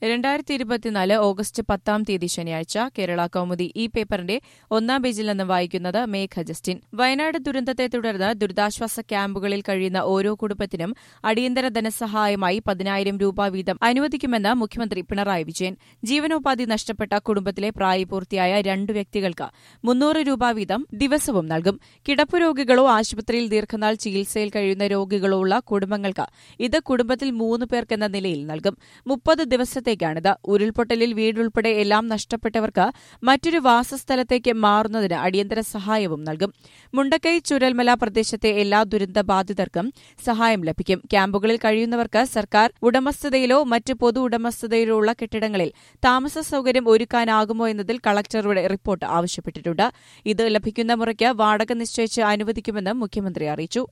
രണ്ടായിരത്തി ഇരുപത്തിനാല് ഓഗസ്റ്റ് പത്താം തീയതി ശനിയാഴ്ച കേരള കൗമുദി ഈ പേപ്പറിന്റെ ഒന്നാം പേജിൽ നിന്ന് വായിക്കുന്നത് മേഘ ജസ്റ്റിൻ വയനാട് ദുരന്തത്തെ തുടർന്ന് ദുരിതാശ്വാസ ക്യാമ്പുകളിൽ കഴിയുന്ന ഓരോ കുടുംബത്തിനും അടിയന്തര ധനസഹായമായി പതിനായിരം രൂപ വീതം അനുവദിക്കുമെന്ന് മുഖ്യമന്ത്രി പിണറായി വിജയൻ ജീവനോപാധി നഷ്ടപ്പെട്ട കുടുംബത്തിലെ പ്രായപൂർത്തിയായ രണ്ടു വ്യക്തികൾക്ക് മുന്നൂറ് രൂപ വീതം ദിവസവും നൽകും കിടപ്പു രോഗികളോ ആശുപത്രിയിൽ ദീർഘനാൾ ചികിത്സയിൽ കഴിയുന്ന രോഗികളോ ഉള്ള കുടുംബങ്ങൾക്ക് ഇത് കുടുംബത്തിൽ മൂന്ന് പേർക്കെന്ന നിലയിൽ നൽകും മുപ്പത് ദിവസത്തേക്കാണിത് ഉരുൾപൊട്ടലിൽ വീടുൾപ്പെടെ എല്ലാം നഷ്ടപ്പെട്ടവർക്ക് മറ്റൊരു വാസസ്ഥലത്തേക്ക് മാറുന്നതിന് അടിയന്തര സഹായവും നൽകും മുണ്ടക്കൈ ചുരൽമല പ്രദേശത്തെ എല്ലാ ദുരന്തബാധിതർക്കും സഹായം ലഭിക്കും ക്യാമ്പുകളിൽ കഴിയുന്നവർക്ക് സർക്കാർ ഉടമസ്ഥതയിലോ മറ്റ് പൊതു ഉടമസ്ഥതയിലോ ഉള്ള കെട്ടിടങ്ങളിൽ താമസ സൌകര്യം ഒരുക്കാനാകുമോ എന്നതിൽ കളക്ടറുടെ റിപ്പോർട്ട് ആവശ്യപ്പെട്ടിട്ടുണ്ട് ഇത് ലഭിക്കുന്ന മുറയ്ക്ക് വാടക നിശ്ചയിച്ച് അനുവദിക്കുമെന്നും മുഖ്യമന്ത്രി അറിയിച്ചു